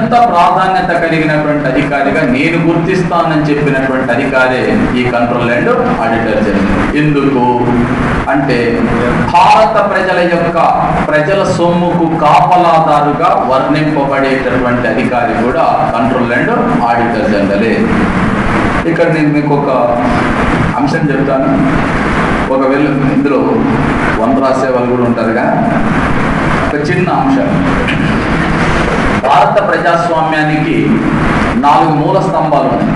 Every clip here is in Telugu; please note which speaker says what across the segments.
Speaker 1: ఎంత ప్రాధాన్యత కలిగినటువంటి అధికారిగా నేను గుర్తిస్తానని చెప్పినటువంటి అధికారే ఈ కంట్రోల్ అండ్ ఆడిటర్ జనరల్ ఎందుకు అంటే భారత ప్రజల యొక్క ప్రజల సొమ్ముకు కాపలాదారుగా వర్ణింపబడేటటువంటి అధికారి కూడా కంట్రోల్ అండ్ ఆడిటర్ జనరలే ఇక్కడ నేను మీకు ఒక అంశం చెప్తాను ఒకవేళ ఇందులో వంద రాసే వాళ్ళు కూడా ఉంటారుగా ఒక చిన్న అంశం భారత ప్రజాస్వామ్యానికి నాలుగు మూల స్తంభాలు ఉన్నాయి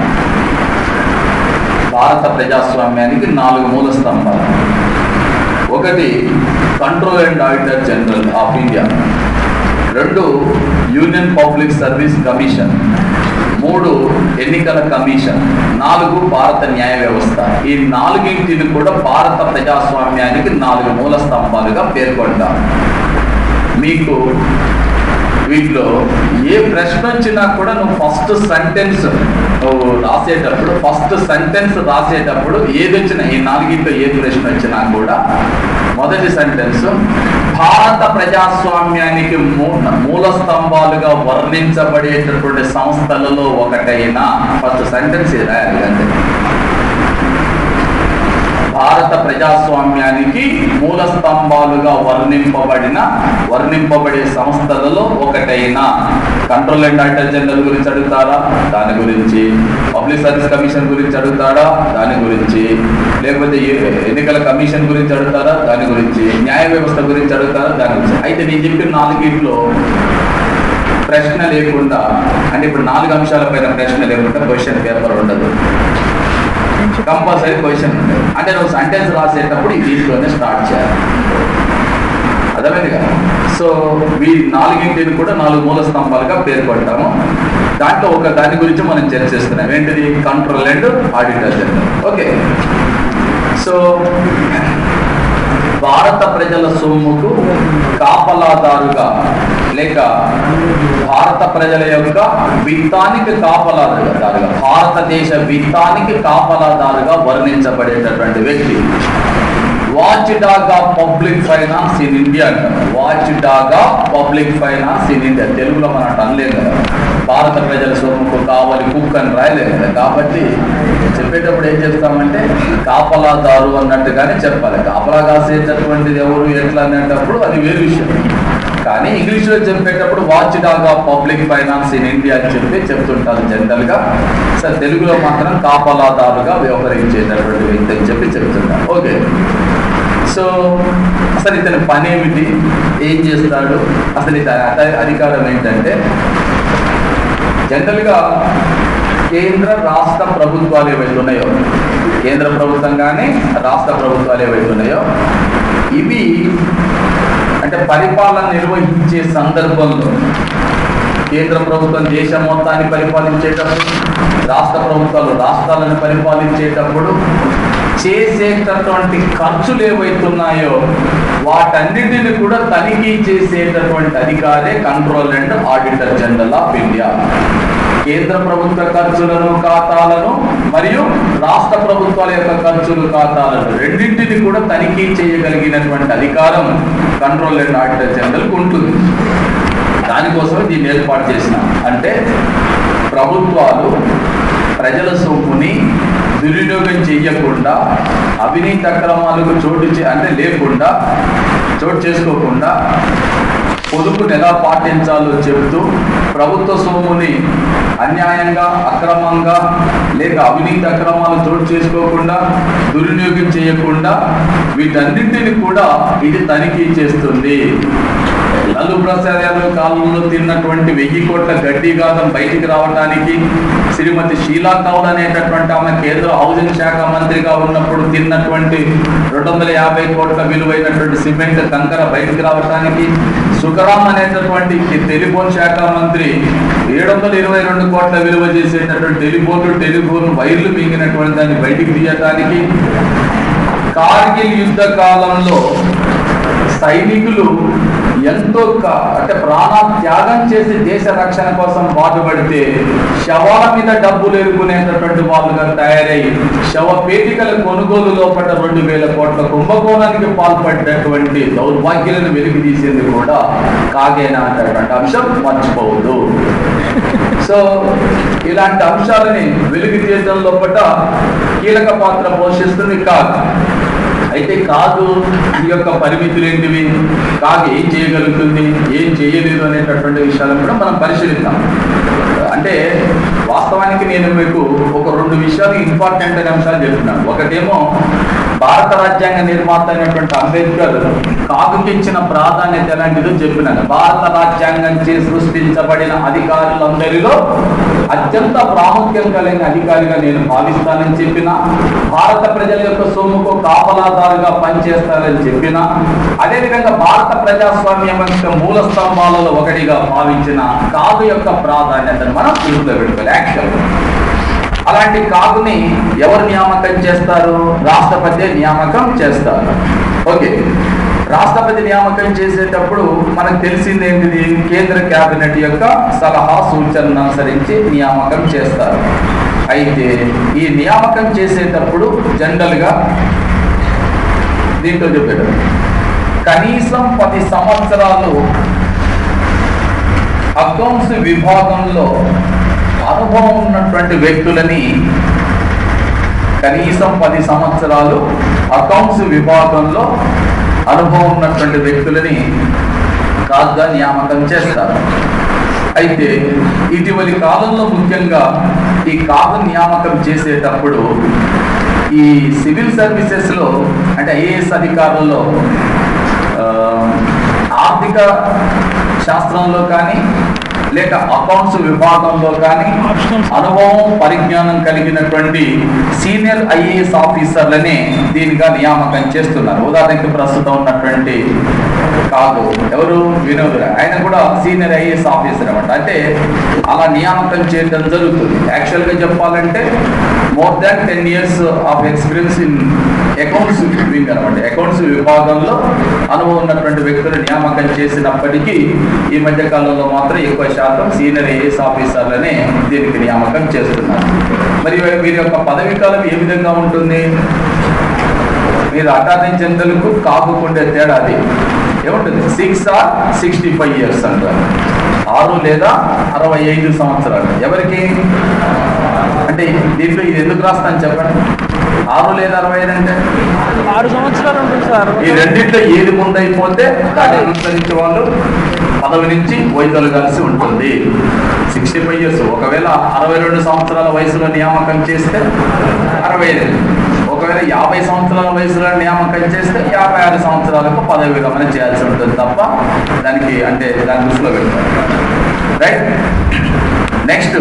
Speaker 1: భారత ప్రజాస్వామ్యానికి నాలుగు మూల స్తంభాలు ఒకటి control and auditor general of India రెండు యూనియన్ పబ్లిక్ సర్వీస్ కమిషన్ మూడు ఎన్నికల కమిషన్ నాలుగు భారత న్యాయ వ్యవస్థ ఈ నాలుగింటిని కూడా భారత ప్రజాస్వామ్యానికి నాలుగు మూల స్తంభాలుగా పేర్కొంటాం మీకు వీటిలో ఏ ప్రశ్న వచ్చినా కూడా నువ్వు ఫస్ట్ సెంటెన్స్ నువ్వు రాసేటప్పుడు ఫస్ట్ సెంటెన్స్ రాసేటప్పుడు ఏది వచ్చినా ఈ నాలుగింటిలో ఏ ప్రశ్న వచ్చినా కూడా మొదటి సెంటెన్స్ భారత ప్రజాస్వామ్యానికి మూ- మూల స్తంభాలుగా వర్ణించబడేటటువంటి సంస్థలలో ఒకటైన ఫస్ట్ సెంటెన్స్ ఇది రాయాలి అంతే భారత ప్రజాస్వామ్యానికి మూల స్తంభాలుగా వర్ణింపబడిన వర్ణింపబడే సంస్థలలో ఒకటైన కంట్రోల్ అండ్ ఆడిటర్ జనరల్ గురించి అడుగుతారా దాని గురించి పబ్లిక్ సర్వీస్ కమిషన్ గురించి అడుగుతారా దాని గురించి లేకపోతే ఏ- ఎన్నికల కమిషన్ గురించి అడుగుతారా దాని గురించి న్యాయ వ్యవస్థ గురించి అడుగుతారా దాని గురించి అయితే నేను చెప్పిన నాలుగింట్లో ప్రశ్న లేకుండా అంటే ఇప్పుడు నాలుగు అంశాల పైన ప్రశ్న లేకుండా క్వశ్చన్ పేపర్ ఉండదు కంపల్సరీ క్వశ్చన్ ఉంటుంది అంటే నువ్వు సెంటెన్స్ రాసేటప్పుడు ఈ దీంట్లోనే స్టార్ట్ చేయాలి అర్థమైంది కదా సో ఈ నాలుగింటిని కూడా నాలుగు మూల స్తంభాలుగా పేర్కొంటాము దాంట్లో ఒక దాని గురించి మనం చర్చిస్తున్నాం ఏంటిది control and auditor general okay so భారత ప్రజల సొమ్ముకు కాపలాదారుగా లేక భారత ప్రజల యొక్క విత్తానికి కాపలాదారుగా భారతదేశ విత్తానికి కాపలాదారుగా వర్ణించబడేటటువంటి వ్యక్తి watch dog of public finance in India అంటారు watch dog of public finance in India తెలుగులో మనం అట్లా అనలేం కదా భారత ప్రజల సొమ్ముకు కావాలి కుక్ అని రాయలేదు కదా కాబట్టి చెప్పేటప్పుడు ఏం చెప్తామంటే కాపలాదారు అన్నట్టుగానే చెప్పాలి కాపలా కాసేటటువంటిది ఎవరు ఎట్లా అనేటప్పుడు అది వేరు విషయం కానీ ఇంగ్లీష్లో చెప్పేటప్పుడు watch dog of public finance in India అని చెప్పి చెప్తుంటారు జనరల్గా సార్ తెలుగులో మాత్రం కాపలాదారుగా వ్యవహరించేటటువంటి వ్యక్తి అని చెప్పి చెప్తున్నారు ఓకే సో అసలు ఇతని పని ఏమిటి ఏం చేస్తాడు అసలు ఇతని అధ- అధికారం ఏంటంటే జనరల్గా కేంద్ర రాష్ట్ర ప్రభుత్వాలు ఏవైతే ఉన్నాయో కేంద్ర ప్రభుత్వం కానీ రాష్ట్ర ప్రభుత్వాలు ఏవైతే ఉన్నాయో ఇవి అంటే పరిపాలన నిర్వహించే సందర్భంలో కేంద్ర ప్రభుత్వం దేశం మొత్తాన్ని పరిపాలించేటప్పుడు రాష్ట్ర ప్రభుత్వాలు రాష్ట్రాలను పరిపాలించేటప్పుడు చేసేటటువంటి ఖర్చులు ఏవైతున్నాయో వాటన్నిటిని కూడా తనిఖీ చేసేటటువంటి అధికారే control and auditor general of India కేంద్ర ప్రభుత్వ ఖర్చులను ఖాతాలను మరియు రాష్ట్ర ప్రభుత్వాల యొక్క ఖర్చులు ఖాతాలను రెండింటిని కూడా తనిఖీ చేయగలిగినటువంటి అధికారం కంట్రోల్ అండ్ ఆడిటర్ జనరల్కి ఉంటుంది దానికోసమే దీన్ని ఏర్పాటు చేసినాం అంటే ప్రభుత్వాలు ప్రజల సొమ్ముని దుర్వినియోగం చెయ్యకుండా అవినీతి అక్రమాలకు చోటు చే- అంటే లేకుండా చోటు చేసుకోకుండా పొదుపును ఎలా పాటించాలో చెబుతూ ప్రభుత్వ సొమ్ముని అన్యాయంగా అక్రమంగా లేక అవినీతి అక్రమాలు చోటు చేసుకోకుండా దుర్వినియోగం చేయకుండా వీటన్నింటిని కూడా ఇది తనిఖీ చేస్తుంది లల్లు ప్రసాద్ యాదవ్ కాలంలో తిన్నటువంటి వెయ్యి కోట్ల గడ్డి గాథం బయటికి రావడానికి శ్రీమతి షీలా కౌల్ అనేటటువంటి ఆమె కేంద్ర హౌసింగ్ శాఖ మంత్రిగా ఉన్నప్పుడు తిన్నటువంటి రెండు వందల యాభై కోట్ల విలువైనటువంటి సిమెంట్ కంకర బయటికి రావడానికి సుఖరాం అనేటటువంటి టెలిఫోన్ శాఖ మంత్రి ఏడు వందల ఇరవై రెండు కోట్ల విలువ చేసేటటువంటి టెలిఫోన్లు టెలిఫోన్ వైర్లు మింగినటువంటి దాన్ని బయటికి తీయటానికి కార్గిల్ యుద్ధ కాలంలో సైనికులు ఎంతో క- అంటే ప్రాణ త్యాగం చేసి దేశ రక్షణ కోసం పాటుపడితే శవాల మీద డబ్బులు ఎరుకునేటటువంటి వాళ్ళుగా తయారై శవ పేటికల కొనుగోలు లోపల రెండు వేల కోట్ల కుంభకోణానికి పాల్పడినటువంటి దౌర్భాగ్యాలను వెలికి తీసేది కూడా కాగేనా అనేటటువంటి అంశం మర్చిపోవద్దు సో ఇలాంటి అంశాలని వెలుగు తీయడం లోపల కీలక పాత్ర పోషిస్తుంది కాదు అయితే కాదు ఈ యొక్క పరిమితులు ఏంటివి కాదు ఏం చేయగలుగుతుంది ఏం చేయలేదు అనేటటువంటి విషయాలను కూడా మనం పరిశీలిద్దాం అంటే వాస్తవానికి నేను మీకు ఒక రెండు విషయాలు ఇంపార్టెంట్ అనే అంశాలు చెప్తున్నాను ఒకటేమో భారత రాజ్యాంగ నిర్మాత అయినటువంటి అంబేద్కర్ కాకుకి ఇచ్చిన ప్రాధాన్యత ఎలాంటిదో చెప్పినాను భారత రాజ్యాంగం చే సృష్టించబడిన అధికారులందరిలో అత్యంత ప్రాముఖ్యం కలిగిన అధికారిగా నేను భావిస్తానని చెప్పిన భారత ప్రజల యొక్క సొమ్ముకు కాపలాదారుగా పనిచేస్తానని చెప్పిన అదేవిధంగా భారత ప్రజాస్వామ్యం యొక్క మూల స్తంభాలలో ఒకటిగా భావించిన కాదు యొక్క ప్రాధాన్యతను మనం దృష్టిలో పెట్టుకోవాలి యాక్చువల్ అలాంటి కాకుని ఎవరు నియామకం చేస్తారు రాష్ట్రపతి నియామకం చేస్తారు ఓకే రాష్ట్రపతి నియామకం చేసేటప్పుడు మనకు తెలిసింది ఏంటిది కేంద్ర కేబినెట్ యొక్క సలహా సూచనను అనుసరించి నియామకం చేస్తారు అయితే ఈ నియామకం చేసేటప్పుడు జనరల్గా దీంట్లో చెప్పాడు కనీసం పది సంవత్సరాలు అకౌంట్స్ విభాగంలో అనుభవం ఉన్నటువంటి వ్యక్తులని కనీసం పది సంవత్సరాలు అకౌంట్స్ విభాగంలో అనుభవం ఉన్నటువంటి వ్యక్తులని కాదుగా నియామకం చేస్తారు అయితే ఇటీవలి కాలంలో ముఖ్యంగా ఈ కాదు నియామకం చేసేటప్పుడు ఈ సివిల్ సర్వీసెస్లో అంటే ఐఏఎస్ అధికారుల్లో ఆ, ఆర్థిక శాస్త్రంలో కానీ లేక అకౌంట్స్ విభాగంలో కానీ అనుభవం పరిజ్ఞానం కలిగినటువంటి సీనియర్ ఐఏఎస్ ఆఫీసర్లనే దీనిగా నియామకం చేస్తున్నారు ఉదాహరణకి ప్రస్తుతం ఉన్నటువంటి కాదు ఎవరు వినోద్ రాయ్. ఆయన కూడా సీనియర్ ఐఏఎస్ ఆఫీసర్ అనమాట అంటే అలా నియామకం చేయడం జరుగుతుంది యాక్చువల్గా చెప్పాలంటే more than ten years of experience in accounts wing అనమాట అకౌంట్స్ విభాగంలో అనుభవం ఉన్నటువంటి వ్యక్తులు నియామకం చేసినప్పటికీ ఈ మధ్య కాలంలో మాత్రం ఎక్కువ శాతం సీనియర్ ఐఏఎస్ ఆఫీసర్లనే దీనికి నియామకం చేస్తున్నారు మరి వీరి యొక్క పదవీ కాలం ఏ విధంగా ఉంటుంది మీరు అటార్నీ జనరల్కు కాకుండే తేడా అది ఏముంటుంది six or sixty five years అంటారు ఆరు లేదా అరవై ఐదు సంవత్సరాలు ఎవరికి అంటే దీంట్లో ఇది ఎందుకు రాస్తాను చెప్పండి ఆరు లేదా అరవై ఐదు అంటే
Speaker 2: ఆరు సంవత్సరాలు ఉంటుంది సార్
Speaker 1: ఈ రెండింటిలో ఏది ముందైపోతే దాన్ని అనుసరించి వాళ్ళు పదవి నుంచి వైదొలగాల్సి ఉంటుంది సిక్స్టీ ఫైవ్ ఇయర్స్ ఒకవేళ అరవై రెండు సంవత్సరాల వయసులో నియామకం చేస్తే అరవై ఐదు ఒకవేళ యాభై సంవత్సరాల వయసులో నియామకం చేస్తే యాభై ఆరు సంవత్సరాలకు పదవి విరమణ చేయాల్సి ఉంటుంది తప్ప దానికి అంటే దాని దృష్టిలో పెడతారు రైట్ నెక్స్ట్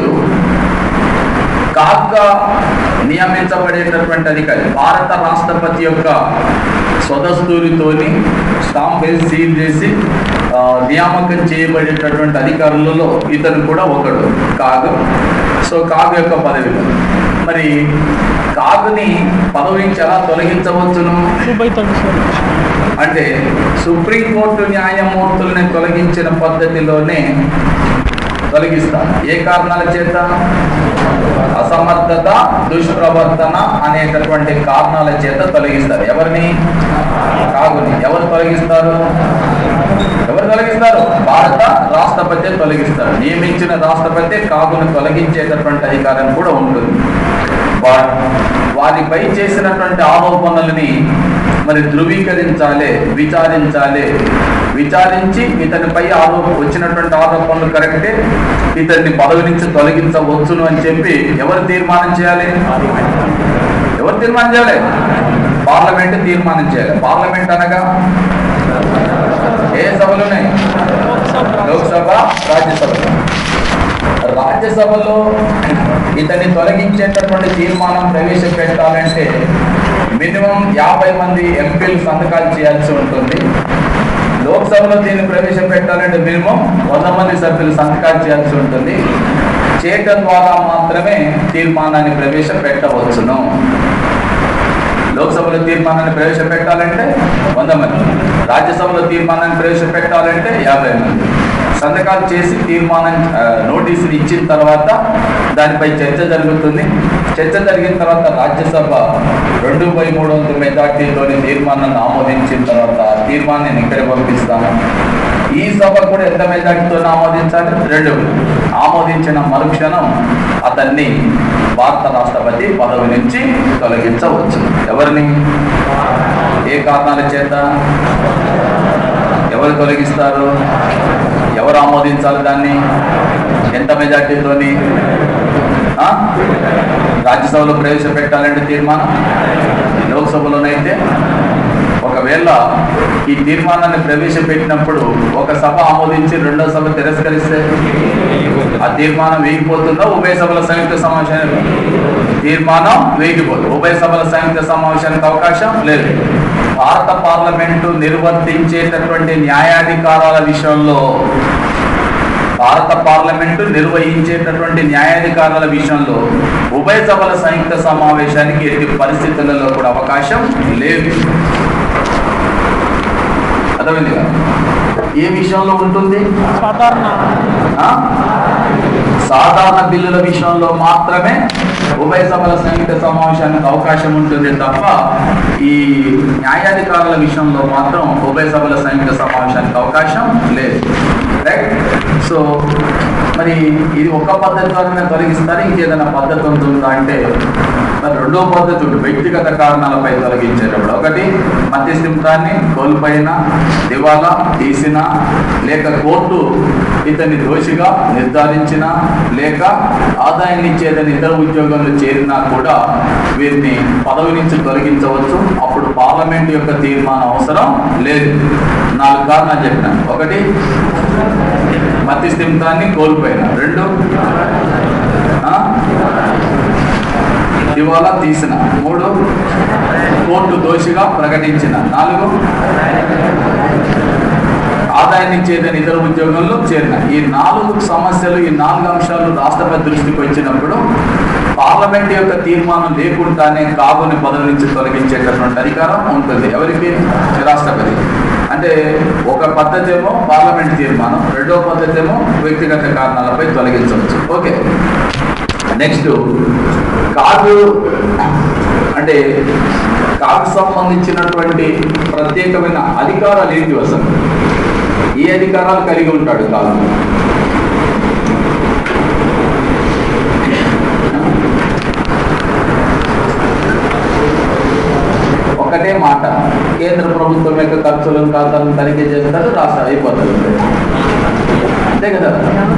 Speaker 1: కాగ్గా నియమించబడేటటువంటి అధికారి భారత రాష్ట్రపతి యొక్క స్వదస్తూరితోని స్టాంప్ వేసి సీల్ చేసి ఆ, నియామకం చేయబడేటటువంటి అధికారులలో ఇతను కూడా ఒకడు కాగు సో కాగు యొక్క పదవి మరి కాగుని పదవి నుంచి ఎలా తొలగించవచ్చును
Speaker 2: అవుతుంది సార్
Speaker 1: అంటే సుప్రీంకోర్టు న్యాయమూర్తుల్ని తొలగించిన పద్ధతిలోనే తొలగిస్తారు ఏ కారణాల చేత అసమర్థత దుష్ప్రవర్తన అనేటటువంటి కారణాల చేత తొలగిస్తారు ఎవరిని కాగుని ఎవరు తొలగిస్తారు ఎవరు తొలగిస్తారు భారత రాష్ట్రపతి తొలగిస్తారు నియమించిన రాష్ట్రపతి కాగును తొలగించేటటువంటి అధికారం కూడా ఉంటుంది వా- వారిపై చేసినటువంటి ఆరోపణలని మరి ధృవీకరించాలి విచారించాలి విచారించి ఇతనిపై ఆరోప వచ్చినటువంటి ఆరోపణలు కరెక్టే ఇతన్ని పదవి నుంచి తొలగించవచ్చును అని చెప్పి ఎవరు తీర్మానం చేయాలి ఎవరు తీర్మానం చేయాలి పార్లమెంట్ తీర్మానం చేయాలి పార్లమెంట్ అనగా ఏ సభలు ఉన్నాయి లోక్సభ రాజ్యసభ రాజ్యసభలో ఇతన్ని తొలగించేటటువంటి తీర్మానం ప్రవేశపెట్టాలంటే మినిమం యాభై మంది ఎంపీలు సంతకాలు చేయాల్సి ఉంటుంది లోక్సభలో దీన్ని ప్రవేశపెట్టాలంటే మినిమం వంద మంది సభ్యులు సంతకాలు చేయాల్సి ఉంటుంది చేయటం ద్వారా మాత్రమే తీర్మానాన్ని ప్రవేశపెట్టవచ్చును లోక్సభలో తీర్మానాన్ని ప్రవేశపెట్టాలంటే వంద మంది రాజ్యసభలో తీర్మానాన్ని ప్రవేశపెట్టాలంటే యాభై మంది సంతకాలు చేసి తీర్మానం ఆ, నోటీసులు ఇచ్చిన తర్వాత దానిపై చర్చ జరుగుతుంది చర్చ జరిగిన తర్వాత రాజ్యసభ రెండు బై మూడు వందల మెజార్టీతోని తీర్మానాన్ని ఆమోదించిన తర్వాత ఆ తీర్మానాన్ని ఇక్కడ పంపిస్తాము ఈ సభ కూడా ఎంత మెజార్టీతో ఆమోదించాలి రెండు ఆమోదించిన మరుక్షణం అతన్ని భారత రాష్ట్రపతి పదవి నుంచి తొలగించవచ్చు ఎవరిని ఏ కారణాల చేత ఎవరు తొలగిస్తారు ఎవరు ఆమోదించాలి దాన్ని ఎంత మెజార్టీతోని ఆ? రాజ్యసభలో ప్రవేశపెట్టాలంటే తీర్మానం లోక్సభలోనైతే ఒకవేళ ఈ తీర్మానాన్ని ప్రవేశపెట్టినప్పుడు ఒక సభ ఆమోదించి రెండో సభ తిరస్కరిస్తే ఆ తీర్మానం వేగిపోతుందా ఉభయ సభల సంయుక్త సమావేశానికి తీర్మానం వేగిపోతుంది ఉభయ సభల సంయుక్త సమావేశానికి అవకాశం లేదు భారత పార్లమెంటు నిర్వర్తించేటటువంటి న్యాయాధికారాల విషయంలో భారత పార్లమెంటు నిర్వహించేటటువంటి న్యాయాధికారాల విషయంలో ఉభయ సభల సంయుక్త సమావేశానికి ఎట్టి పరిస్థితులలో కూడా అవకాశం లేదు అర్థమైంది కదా ఏ విషయంలో ఉంటుంది
Speaker 2: సాధారణ
Speaker 1: ఆ? సాధారణ బిల్లుల విషయంలో మాత్రమే ఉభయ సభల సంయుక్త సమావేశానికి అవకాశం ఉంటుంది తప్ప ఈ న్యాయాధికారుల విషయంలో మాత్రం ఉభయ సభల సంయుక్త సమావేశానికి అవకాశం లేదు రైట్ సో మరి ఇది ఒక పద్ధతి ద్వారానే తొలగిస్తారు ఇంకేదైనా పద్ధతి ఉంటుందా అంటే మరి రెండో పద్ధతి ఉంది వ్యక్తిగత కారణాలపై తొలగించేటప్పుడు ఒకటి మధ్యస్థితాన్ని కోల్పోయిన దివాలా తీసిన లేక కోర్టు ఇతన్ని దోషిగా నిర్ధారించిన లేక ఆదాయాన్ని ఇచ్చేదని ఇతర ఉద్యోగంలో చేరినా కూడా వీరిని పదవి నుంచి తొలగించవచ్చు అప్పుడు పార్లమెంట్ యొక్క తీర్మానం అవసరం లేదు నాలుగు కారణాలు చెప్పినాను ఒకటి మధ్యస్థితాన్ని కోల్పోయిన రెండు ఆ? దివాలా తీసిన మూడు కోర్టు దోషిగా ప్రకటించిన నాలుగు ఆదాయాన్ని ఇచ్చేదని ఇతర ఉద్యోగంలో చేరిన ఈ నాలుగు సమస్యలు ఈ నాలుగు అంశాలు రాష్ట్రపతి దృష్టికి వచ్చినప్పుడు పార్లమెంట్ యొక్క తీర్మానం లేకుండానే కాగుని పదవి నుంచి తొలగించేటటువంటి అధికారం ఉంటుంది ఎవరికి రాష్ట్రపతి అంటే ఒక పద్ధతి ఏమో పార్లమెంట్ తీర్మానం రెండో పద్ధతి ఏమో వ్యక్తిగత కారణాలపై తొలగించవచ్చు ఓకే నెక్స్ట్ కాగు అంటే కాగు సంబంధించినటువంటి ప్రత్యేకమైన అధికారాలు ఏంటి అసలు ఏ అధికారాలు కలిగి ఉంటాడు కాగు ఒకటే మాట కేంద్ర ప్రభుత్వం యొక్క ఖర్చులను ఖాతాలను తనిఖీ చేస్తారు రాష్ట్ర అయిపోతుంది అంతే కదా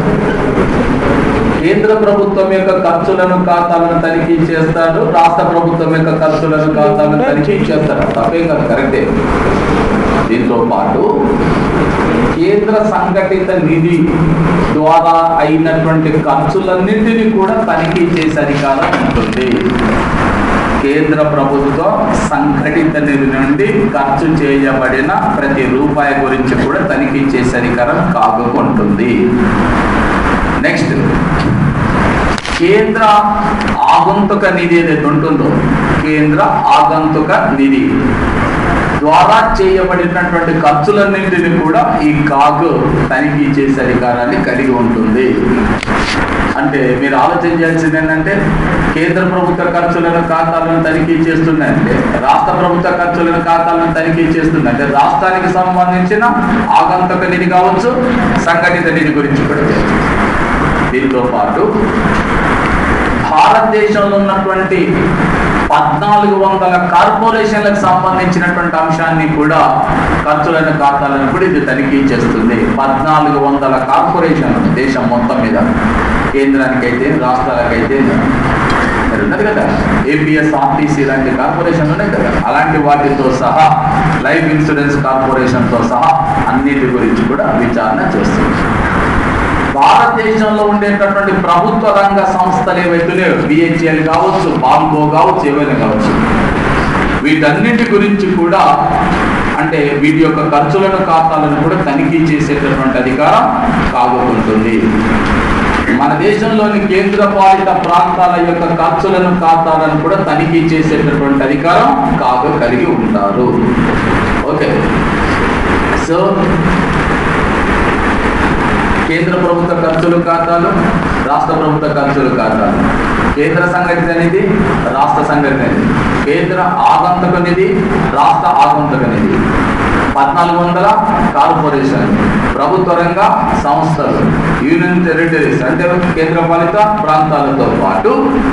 Speaker 1: కేంద్ర ప్రభుత్వం యొక్క ఖర్చులను ఖాతాలను తనిఖీ చేస్తారు రాష్ట్ర ప్రభుత్వం యొక్క ఖర్చులను ఖాతాలను తనిఖీ చేస్తారు తప్పేం కాదు కరెక్టే దీంతో పాటు కేంద్ర సంఘటిత నిధి ద్వారా అయినటువంటి ఖర్చులన్నింటినీ కూడా తనిఖీ చేసే అధికారం ఉంటుంది కేంద్ర ప్రభుత్వం సంఘటిత నిధి నుండి ఖర్చు చేయబడిన ప్రతి రూపాయి గురించి కూడా తనిఖీ చేసే అధికారం కాగుకుంటుంది నెక్స్ట్ కేంద్ర ఆగంతుక నిధి ఏదైతే ఉంటుందో కేంద్ర ఆగంతుక నిధి ద్వారా చేయబడినటువంటి ఖర్చులన్నింటినీ కూడా ఈ కాగు తనిఖీ చేసే అధికారాన్ని కలిగి ఉంటుంది అంటే మీరు ఆలోచన చేయాల్సింది ఏంటంటే కేంద్ర ప్రభుత్వ ఖర్చులను ఖాతాలను తనిఖీ చేస్తుందంటే రాష్ట్ర ప్రభుత్వ ఖర్చులను ఖాతాలను తనిఖీ చేస్తుందంటే రాష్ట్రానికి సంబంధించిన ఆగంతుక నిధి కావచ్చు సంఘటిత నిధి గురించి కూడా చేస్తుంది దీంతో పాటు భారతదేశంలో ఉన్నటువంటి పద్నాలుగు వందల కార్పొరేషన్లకు సంబంధించినటువంటి అంశాన్ని కూడా ఖర్చులైన ఖాతాలను కూడా ఇది తనిఖీ చేస్తుంది పద్నాలుగు వందల కార్పొరేషన్లు దేశం మొత్తం మీద కేంద్రానికైతే రాష్ట్రాలకైతే మరి ఉన్నది కదా ఏపీఎస్ ఆర్టీసీ లాంటి కార్పొరేషన్లు ఉన్నాయి కదా అలాంటి వాటితో సహా లైఫ్ ఇన్సూరెన్స్ కార్పొరేషన్తో సహా అన్నిటి గురించి కూడా విచారణ చేస్తుంది భారతదేశంలో ఉండేటటువంటి ప్రభుత్వ రంగ సంస్థలు ఏవైతున్నాయో బిహెచ్ఎల్ కావచ్చు బాల్కో కావచ్చు ఏవైనా కావచ్చు వీటన్నిటి గురించి కూడా అంటే వీటి యొక్క ఖర్చులను ఖాతాలను కూడా తనిఖీ చేసేటటువంటి అధికారం కాగుకుంటుంది మన దేశంలోని కేంద్ర పాలిత ప్రాంతాల యొక్క ఖర్చులను ఖాతాలను కూడా తనిఖీ చేసేటటువంటి అధికారం కాగు కలిగి ఉంటారు ఓకే సో కేంద్ర ప్రభుత్వ ఖర్చులు ఖాతాలు రాష్ట్ర ప్రభుత్వ ఖర్చులు ఖాతాలు కేంద్ర సంఘటిత నిధి రాష్ట్ర సంఘటిత నిధి కేంద్ర ఆగంతుక నిధి రాష్ట్ర ఆగంతుక నిధి పద్నాలుగు వందల కార్పొరేషన్ ప్రభుత్వ రంగ సంస్థలు యూనియన్ టెరిటరీస్ అంటే కేంద్రపాలిత ప్రాంతాలతో పాటు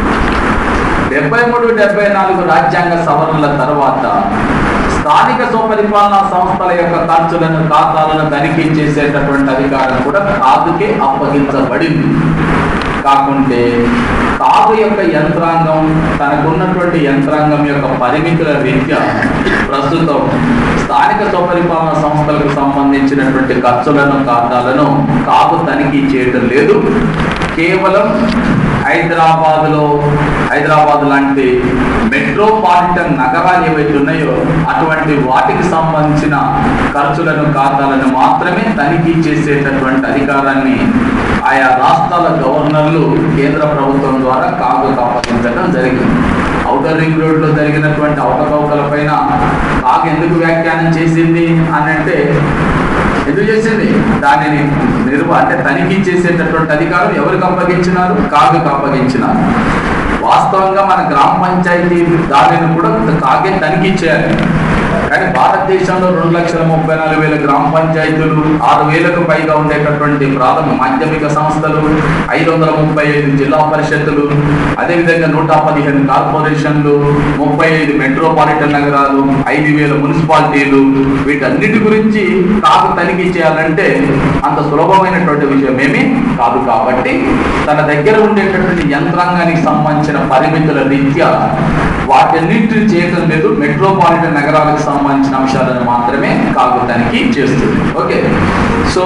Speaker 1: డెబ్బై మూడు డెబ్బై నాలుగు రాజ్యాంగ సవరణల తర్వాత స్థానిక స్వపరిపాలనా సంస్థల యొక్క ఖర్చులను ఖాతాలను తనిఖీ చేసేటటువంటి అధికారం కూడా కాదుకే అప్పగించబడింది కాకుంటే కాదు యొక్క యంత్రాంగం తనకున్నటువంటి యంత్రాంగం యొక్క పరిమితుల రీత్యా ప్రస్తుతం స్థానిక స్వపరిపాలన సంస్థలకు సంబంధించినటువంటి ఖర్చులను ఖాతాలను కాదు తనిఖీ చేయడం లేదు కేవలం హైదరాబాద్లో హైదరాబాద్ లాంటి మెట్రోపాలిటన్ నగరాలు ఏవైతే ఉన్నాయో అటువంటి వాటికి సంబంధించిన ఖర్చులను ఖాతాలను మాత్రమే తనిఖీ చేసేటటువంటి అధికారాన్ని ఆయా రాష్ట్రాల గవర్నర్లు కేంద్ర ప్రభుత్వం ద్వారా కాగు అప్పగించడం జరిగింది ఔటర్ రింగ్ రోడ్లో జరిగినటువంటి అవకతవకల పైన కాగు ఎందుకు వ్యాఖ్యానం చేసింది అని అంటే ఎందుకు చేసింది దానిని నిర్వ అంటే తనిఖీ చేసేటటువంటి అధికారం ఎవరికి అప్పగించినారు కాగుకు అప్పగించినారు వాస్తవంగా మన గ్రామ పంచాయతీ దానిని కూడా కాగే తనిఖీ చేయాలి కానీ భారతదేశంలో రెండు లక్షల ముప్పై నాలుగు వేల గ్రామ పంచాయతీలు ఆరు వేలకు పైగా ఉండేటటువంటి ప్రాథమిక మాధ్యమిక సంస్థలు ఐదు వందల ముప్పై ఐదు జిల్లా పరిషత్తులు అదేవిధంగా నూట పదిహేను కార్పొరేషన్లు ముప్పై ఐదు మెట్రోపాలిటన్ నగరాలు ఐదు వేల మున్సిపాలిటీలు వీటన్నిటి గురించి కాకు తనిఖీ చేయాలంటే అంత సులభమైనటువంటి విషయం ఏమీ కాదు కాబట్టి తన దగ్గర ఉండేటటువంటి యంత్రాంగానికి సంబంధించిన పరిమితుల రీత్యా వాటన్నిటిని చేయటం లేదు మెట్రోపాలిటన్ నగరాలకు సంబంధించిన అంశాలను మాత్రమే కాకు తనిఖీ చేస్తుంది ఓకే సో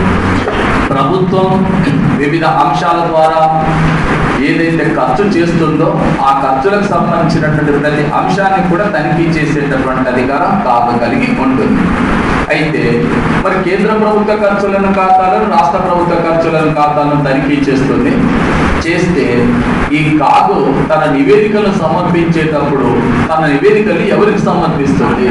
Speaker 1: ప్రభుత్వం వివిధ అంశాల ద్వారా ఏదైతే ఖర్చు చేస్తుందో ఆ ఖర్చులకు సంబంధించినటువంటి ప్రతి అంశాన్ని కూడా తనిఖీ చేసేటటువంటి అధికారం కాకు కలిగి ఉంటుంది అయితే మరి కేంద్ర ప్రభుత్వ ఖర్చులను ఖాతాలను రాష్ట్ర ప్రభుత్వ ఖర్చులను ఖాతాలను తనిఖీ చేస్తుంది చేస్తే ఈ కాగు తన నివేదికలను సమర్పించేటప్పుడు తన నివేదికలు ఎవరికి సమర్పిస్తుంది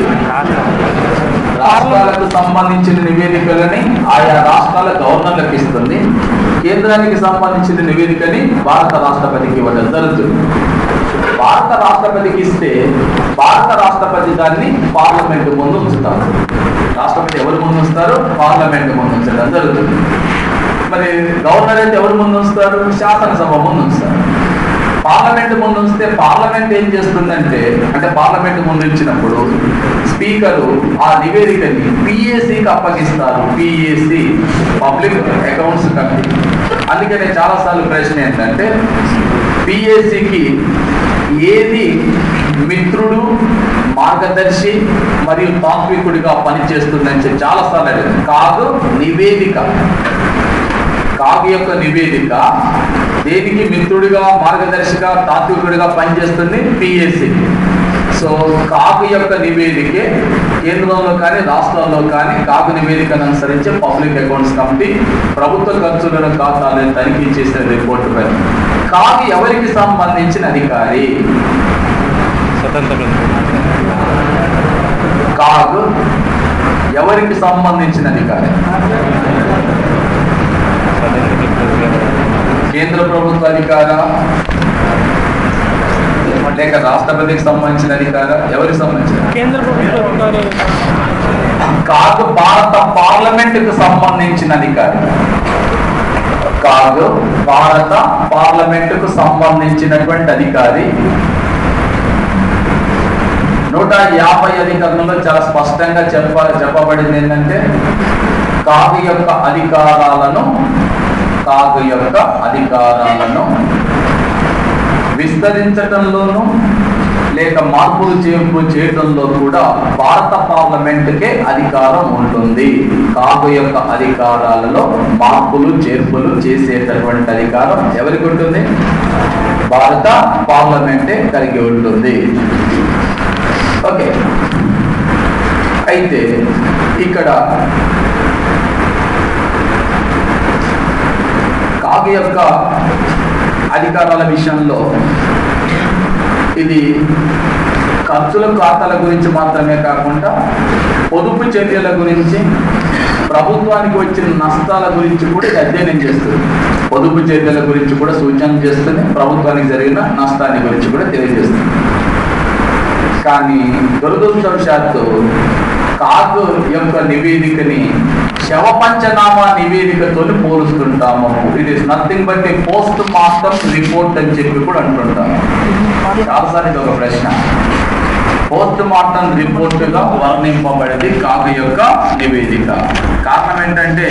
Speaker 1: రాష్ట్రాలకు సంబంధించిన నివేదికలని ఆయా రాష్ట్రాల గవర్నర్లకు ఇస్తుంది కేంద్రానికి సంబంధించిన నివేదికని భారత రాష్ట్రపతికి ఇవ్వడం జరుగుతుంది భారత రాష్ట్రపతికి ఇస్తే భారత రాష్ట్రపతి దాన్ని పార్లమెంట్ ముందు ఉంచుతారు రాష్ట్రపతి ఎవరు ముందు ఉంచుతారు పార్లమెంట్ ముందు ఉంచడం జరుగుతుంది మరి గవర్నర్ అయితే ఎవరు ముందు ఉంచుతారు శాసనసభ ముందు ఉంచుతారు పార్లమెంట్ ముందు ఉంచితే పార్లమెంట్ ఏం చేస్తుందంటే అంటే పార్లమెంట్ ముందు ఇచ్చినప్పుడు స్పీకరు ఆ నివేదికని పిఏసికి అప్పగిస్తారు పిఏసి పబ్లిక్ అకౌంట్స్ కమిటీ అందుకనే చాలాసార్లు ప్రశ్న ఏంటంటే పిఏసికి ఏది మిత్రుడు మార్గదర్శి మరియు తాత్వికుడిగా పనిచేస్తుందని చెప్పి చాలాసార్లు అడిగారు కాదు నివేదిక కాగు యొక్క నివేదిక దేనికి మిత్రుడిగా మార్గదర్శిగా తాత్వికుడిగా పనిచేస్తుంది పిఎస్సి సో కాగు యొక్క నివేదికే కేంద్రంలో కానీ రాష్ట్రాల్లో కానీ కాగు నివేదికను అనుసరించి పబ్లిక్ అకౌంట్స్ కమిటీ ప్రభుత్వ ఖర్చులను ఖాతాలను తనిఖీ చేసిన రిపోర్టు పైన కాగు ఎవరికి సంబంధించిన అధికారి కాగు ఎవరికి సంబంధించిన అధికారి కేంద్ర ప్రభుత్వ అధికార లేక రాష్ట్రపతికి సంబంధించిన అధికార ఎవరికి సంబంధించిన
Speaker 2: కేంద్ర ప్రభుత్వ అధికారి
Speaker 1: కాదు భారత పార్లమెంటుకు సంబంధించిన అధికారి కాదు భారత పార్లమెంటుకు సంబంధించినటువంటి అధికారి నూట యాభై అధికారంలో చాలా స్పష్టంగా చెప్ప చెప్పబడింది ఏంటంటే కాగు యొక్క అధికారాలను కాగు యొక్క అధికారాలను విస్తరించటంలోనూ లేక మార్పులు చేర్పు చేయడంలో కూడా భారత పార్లమెంటుకే అధికారం ఉంటుంది కాగు యొక్క అధికారాలలో మార్పులు చేర్పులు చేసేటటువంటి అధికారం ఎవరికి ఉంటుంది భారత పార్లమెంటే కలిగి ఉంటుంది ఓకే అయితే ఇక్కడ కాగు యొక్క అధికారాల విషయంలో ఇది ఖర్చుల ఖాతాల గురించి మాత్రమే కాకుండా పొదుపు చర్యల గురించి ప్రభుత్వానికి వచ్చిన నష్టాల గురించి కూడా ఇది అధ్యయనం చేస్తుంది పొదుపు చర్యల గురించి కూడా సూచన చేస్తుంది ప్రభుత్వానికి జరిగిన నష్టాన్ని గురించి కూడా తెలియజేస్తుంది కానీ దురదృష్టవశాత్తు కాగు యొక్క నివేదికని శవ పంచనామా నివేదికతో పోలుస్తుంటాము it is nothing but a post mortem report అని చెప్పి కూడా అంటుంటాము చాలాసార్లు ఇది ఒక ప్రశ్న పోస్ట్ మార్టం రిపోర్టుగా వర్ణింపబడింది కాకు యొక్క నివేదిక కారణం ఏంటంటే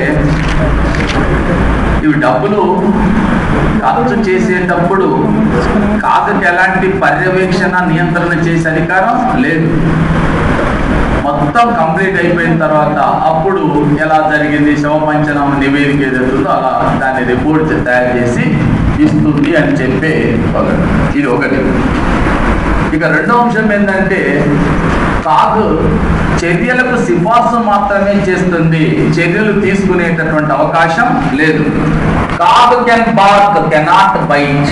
Speaker 1: ఇవి డబ్బులు ఖర్చు చేసేటప్పుడు కాకుకి ఎలాంటి పర్యవేక్షణ నియంత్రణ చేసే అధికారం లేదు మొత్తం కంప్లీట్ అయిపోయిన తర్వాత అప్పుడు ఎలా జరిగింది శవపంచనం నివేదిక ఏదైతుందో అలా దాన్ని రిపోర్ట్ తయారు చేసి ఇస్తుంది అని చెప్పే ఒకటి ఇది ఒకటి ఇక రెండో అంశం ఏంటంటే కాకు చర్యలకు సిఫార్సు మాత్రమే చేస్తుంది చర్యలు తీసుకునేటటువంటి అవకాశం లేదు కాకు కెన్ బార్క్ కెనాట్ బైట్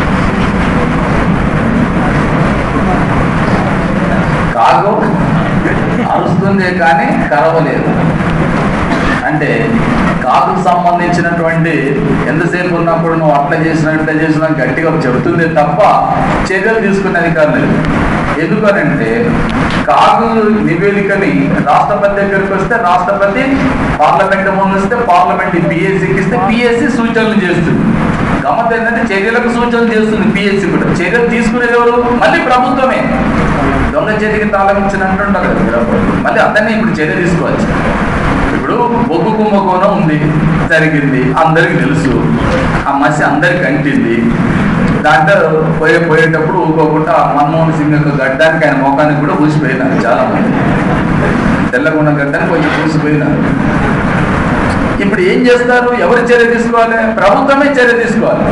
Speaker 1: కాకు అరుస్తుంది కానీ కరవలేదు అంటే కాకుకు సంబంధించినటువంటి ఎంతసేపు ఉన్నప్పుడు నువ్వు అట్లా చేసినా ఇట్లా చేసినా గట్టిగా చెబుతుంది తప్ప చర్యలు తీసుకునే అధికారం లేదు ఎందుకనంటే కాకు నివేదికని రాష్ట్రపతి దగ్గరికి వస్తే రాష్ట్రపతి పార్లమెంట్ ముందు వస్తే పార్లమెంట్ పిఎస్సికి ఇస్తే పిఎస్సి సూచనలు చేస్తుంది గమ్మత్ ఏంటంటే చర్యలకు సూచనలు చేస్తుంది పిఎస్సి కూడా చర్యలు తీసుకునేది ఎవరు మళ్ళీ ప్రభుత్వమే దొంగ చేతికి తాళం ఇచ్చినట్టు ఉంటారు కదా మీరు అప్పుడు. మళ్ళీ అందరినీ ఇప్పుడు చర్య తీసుకోవచ్చు ఇప్పుడు బొగ్గు కుంభకోణం ఉంది జరిగింది అందరికి తెలుసు ఆ మసి అందరికి అంటింది దాంట్లో పోయే పోయేటప్పుడు ఊరుకోకుండా మన్మోహన్ సింగ్ యొక్క గడ్డానికి ఆయన ముఖానికి కూడా పూసిపోయినారు చాలా మంది తెల్లగుండ గడ్డానికి కొంచెం పూసిపోయినారు ఇప్పుడు ఏం చేస్తారు ఎవరు చర్య తీసుకోవాలి ప్రభుత్వమే చర్య తీసుకోవాలి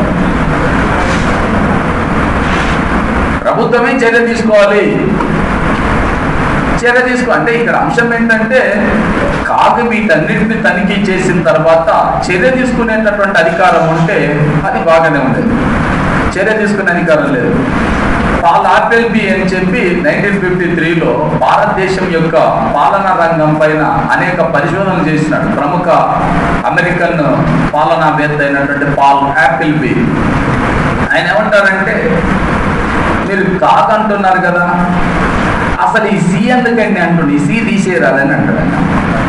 Speaker 1: ప్రభుత్వమే చర్య తీసుకోవాలి చర్య తీసుకో అంటే ఇక్కడ అంశం ఏంటంటే కాకు వీటన్నిటిని తనిఖీ చేసిన తర్వాత చర్య తీసుకునేటటువంటి అధికారం ఉంటే అది బాగానే ఉండేది చర్య తీసుకునే అధికారం లేదు పాల్ ఆర్ఎల్బి అని చెప్పి నైన్టీన్ ఫిఫ్టీ త్రీలో భారతదేశం యొక్క పాలనా రంగం పైన అనేక పరిశోధనలు చేసినాడు ప్రముఖ అమెరికన్ పాలనావేత్త అయినటువంటి పాల్ యాపిల్ బి ఆయన ఏమంటారంటే మీరు కాదంటున్నారు కదా అసలు ఈ సి ఎందుకండి అంటుండు ఈ సి తీసేయరాదని అంటాడు ఆయన.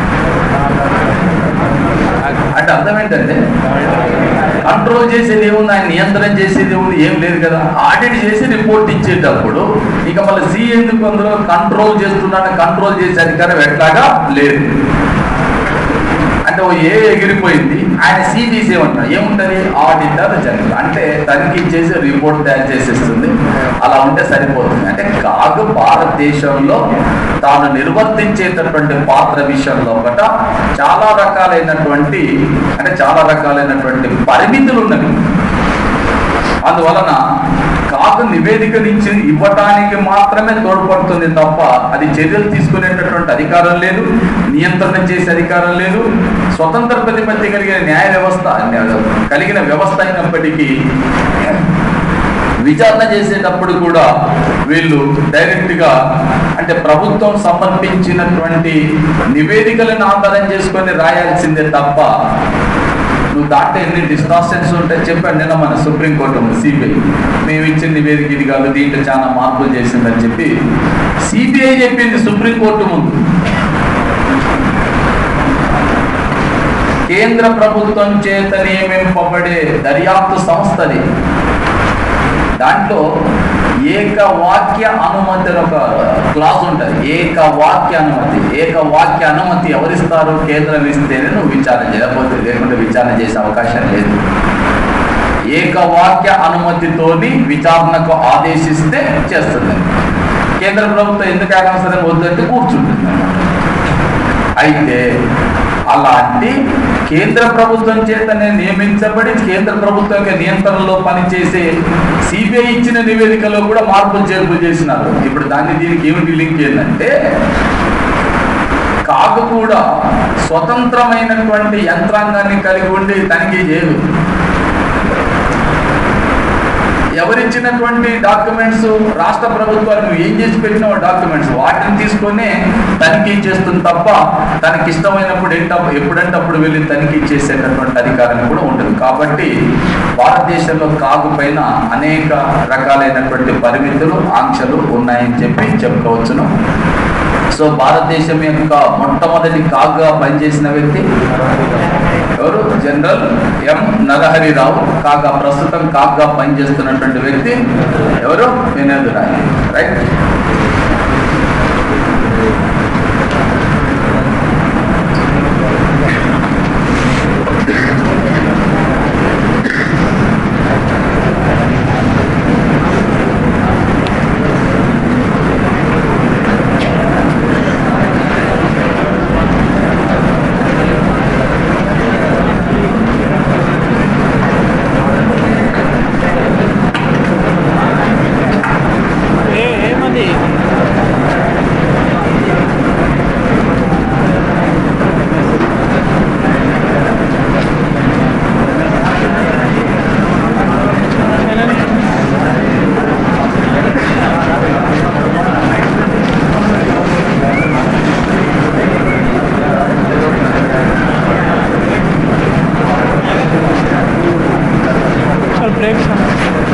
Speaker 1: అంటే అర్థం ఏంటంటే కంట్రోల్ చేసేది ఏముంది ఆయన నియంత్రణ చేసేది ఏముంది ఏం లేదు కదా ఆడిట్ చేసి రిపోర్ట్ ఇచ్చేటప్పుడు ఇక మళ్ళీ సి ఎందుకు అందులో కంట్రోల్ చేస్తున్నాడని కంట్రోల్ చేసే అధికారం ఎట్లాగా లేదు అంటే ఓ ఏ ఎగిరిపోయింది ఆయన సి తీసేయమంటారు ఏముంటది ఆడిటర్ జనరల్ అంటే తనిఖీ చేసి రిపోర్ట్ తయారు చేసేస్తుంది అలా ఉంటే సరిపోతుంది అంటే కాగు భారతదేశంలో తాను నిర్వర్తించేటటువంటి పాత్ర విషయంలో ఒకట చాలా రకాలైనటువంటి అంటే చాలా రకాలైనటువంటి పరిమితులు ఉన్నవి అందువలన కాకు నివేదికనిచ్చి ఇవ్వటానికి మాత్రమే తోడ్పడుతుంది తప్ప అది చర్యలు తీసుకునేటటువంటి అధికారం లేదు నియంత్రణ చేసే అధికారం లేదు స్వతంత్ర ప్రతిపత్తి కలిగిన న్యాయ వ్యవస్థ కలిగిన వ్యవస్థ అయినప్పటికీ విచారణ చేసేటప్పుడు కూడా వీళ్ళు డైరెక్ట్ గా అంటే ప్రభుత్వం సమర్పించినటువంటి నివేదికలను ఆధారం చేసుకొని రాయాల్సిందే తప్ప నువ్వు దాంట్లో ఎన్ని డిస్టార్షన్స్ ఉంటాయి చెప్పాడు నిన్న మన సుప్రీంకోర్టు సిబిఐ మేము ఇచ్చిన నివేదిక ఇది కాదు దీంట్లో చాలా మార్పులు చేసిందని చెప్పి సిబిఐ చెప్పింది సుప్రీంకోర్టు ముందు కేంద్ర ప్రభుత్వం చేత నియమింపబడే దర్యాప్తు సంస్థది దాంట్లో ఏకవాక్య అనుమతి అని ఒక క్లాస్ ఉంటుంది ఏకవాక్య అనుమతి ఏకవాక్య అనుమతి ఎవరిస్తారు కేంద్రం ఇస్తేనే నువ్వు విచారణ చేయకపోతే లేకుంటే విచారణ చేసే అవకాశం లేదు ఏకవాక్య అనుమతితోని విచారణకు ఆదేశిస్తే చేస్తుంది కేంద్ర ప్రభుత్వం ఎందుకు అనవసరం వద్దంటే కూర్చుంటుంది అయితే అలాంటి కేంద్ర ప్రభుత్వం చేతనే నియమించబడి కేంద్ర ప్రభుత్వం యొక్క నియంత్రణలో పనిచేసే సిబిఐ ఇచ్చిన నివేదికలో కూడా మార్పులు చేర్పులు చేసినారు ఇప్పుడు దాన్ని దీనికి ఏమిటి లింక్ ఏంటంటే కాకు కూడా స్వతంత్రమైనటువంటి యంత్రాంగాన్ని కలిగి ఉండి తనిఖీ చేయదు ఎవరిచ్చినటువంటి డాక్యుమెంట్స్ రాష్ట్ర ప్రభుత్వాలు నువ్వు ఏం చేసి పెట్టినావు డాక్యుమెంట్స్ వాటిని తీసుకొని తనిఖీ చేస్తుంది తప్ప తనకి ఇష్టమైనప్పుడు ఏంట ఎప్పుడంటే అప్పుడు వెళ్ళి తనిఖీ చేసేటటువంటి అధికారం కూడా ఉంటుంది కాబట్టి భారతదేశంలో కాగు పైన అనేక రకాలైనటువంటి పరిమితులు ఆంక్షలు ఉన్నాయని చెప్పి చెప్పుకోవచ్చును సో భారతదేశం యొక్క మొట్టమొదటి కాగ్గా పనిచేసిన వ్యక్తి ఎవరు జనరల్ ఎం నరహరి రావు కాగా ప్రస్తుతం కాగ్గా పనిచేస్తున్నటువంటి వ్యక్తి ఎవరు వినోద్ రాయ్ రైట్
Speaker 2: ఏ ఏమది బ్రేక్స్